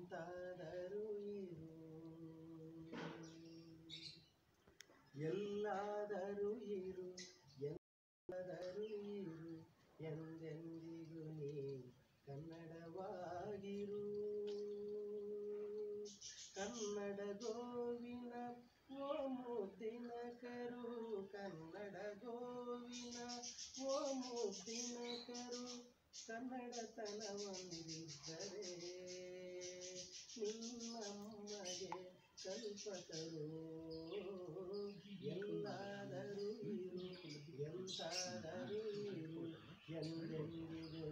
ಎಂತಾದರೂ ಇರು ಎಲ್ಲಾದರೂ ಇರು ಎಲ್ಲಾದರೂ ಇರು ಎಂದೆಂದಿಗೂ ನೀ ಕನ್ನಡವಾಗಿರು ಕನ್ನಡ ಗೋವಿನ ಓ ಮುದ್ದಿನ ಕರು ಕನ್ನಡ ಗೋವಿನ ಓ ಮುದ್ದಿನ ಕರು ಕನ್ನಡತನ ಹೊಂದಿದ್ದರೆ ನಿನ್ನಮ್ಮಗೆ ಕಲ್ಪತರು ಎಲ್ಲಾದರೂ ಇರು ಎಂತಾದರೂ ಇರು ಎಂದೆಂದಿಗೂ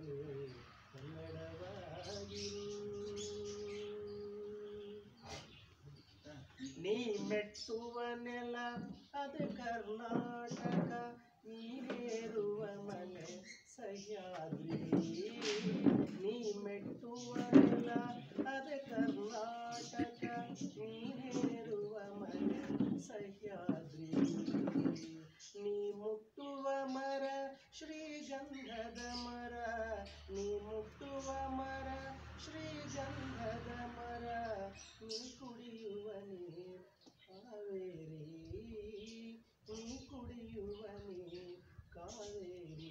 ಕನ್ನಡವಾಗಿರು ನೀ ಮೆಟ್ಟುವ ನೆಲ ಅದು ಕರ್ನಾಟಕ ನೀನೇರುವ ಮನೆ ಸಹ್ಯಾದ್ರಿ ನೀ ಮೆಟ್ಟುವ ನೆಲ ಅದು ಕರ್ನಾಟಕ ನೀನೇರುವ ಮನೆ ಸಹ್ಯಾದ್ರಿ ನೀ ಮುಟ್ಟುವ ಮರ ಶ್ರೀಗಂಧದ ಮರ ನೀ ಮುಟ್ಟುವ ಮರ ಶ್ರೀಗಂಧದ ಮರ ನೀ ಕುಡಿಯುವ ನೀರು ಕಾವೇರಿ ನೀ ಕುಡಿಯುವ ನೀರು ಕಾವೇರಿ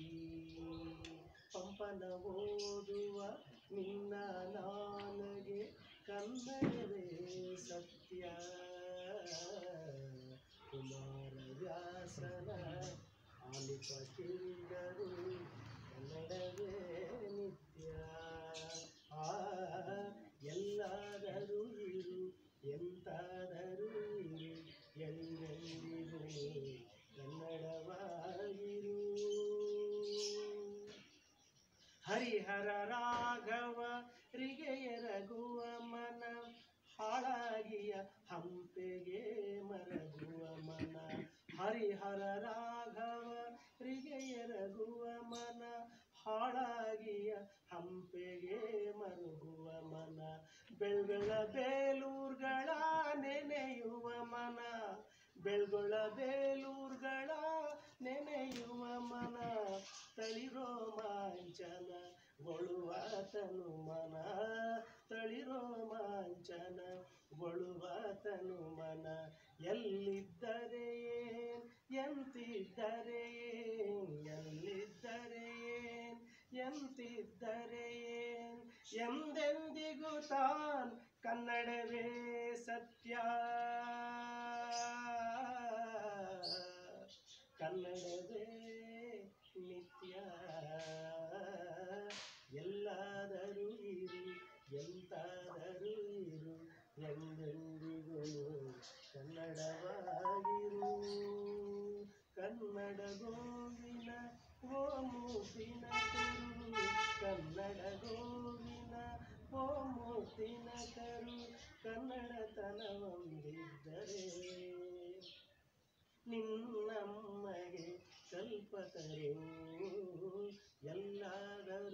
ಪಂಪನ ಓದುವ ನಿನ್ನ ನಾನಗೆ ಕನ್ನಡವೇ ಸತ್ಯ ಕುಮಾರ ವ್ಯಾಸನ ಆಲಿಪ ಕಿಂದರು ಕನ್ನಡವೇ ನಿತ್ಯ ಆ ಎಲ್ಲಾದರೂ ಇರು ಎಂತಾದರೂ ಇರು ಎಂದೆಂದಿಗೂ ನೀ ಕನ್ನಡವಾಗಿರು ಹರಿಹರ ರಾಘವ ರಿಗೆ ಎರಗುವ ಮನ ಹಾಳಾಗಿಯ ಹಂಪೆಗೆ ಮರಗುವ ಮನ ಹರಿಹರ ರಾಘವ ರಿಗೆ ಎರಗುವ ಮನ ಹಾಳಾಗಿಯ ಹಂಪೆಗೆ ಮರುಗುವ ಮನ ಬೆಳ್ಗಳ ಬೇಲೂರ್ಗಳ ನೆನೆಯುವ ಮನ ಬೆಳ್ಗೊಳ ಬೇಲೂರ್ಗಳ ನೆನೆಯುವ ಮನ ತಳಿರೋ ಮಾಂಚನ ಗೊಳುವ ತನು ಮನ ತಳಿರೋ ಮಾಂಚನ ಗೊಳುವ ತನು ಮನ ಎಲ್ಲಿದ್ದರೆ ಏನ್ ಎಂತಿದ್ದರೆ ಏನ್ ಎಲ್ಲಿದ್ದರೆ ಏನ್ ಎಂತಿದ್ದರೆ ಏನ್ ಎಂದೆಂದಿಗೂ ತಾನ್ ಕನ್ನಡವೇ ಸತ್ಯ ಕನ್ನಡವೇ ನಿತ್ಯ ಎಲ್ಲಾದರೂ ಇರು ಎಂತಾದರೂ ಇರು ಎಂದೆಂದಿಗೂ ಕನ್ನಡವಾಗಿರು ಕನ್ನಡ ಗೋವಿನ ಓ ಮೂಸಿನ ಕರು ಕನ್ನಡ ಗೋವಿನ ಓ ಮೂಸಿನ ಕರು ಕನ್ನಡತನ ಹೊಂದಿದ್ದರೆ ನಿನ್ನಮ್ಮಗೆ ಕಲ್ಪತರು ಎಲ್ಲಾದರೂ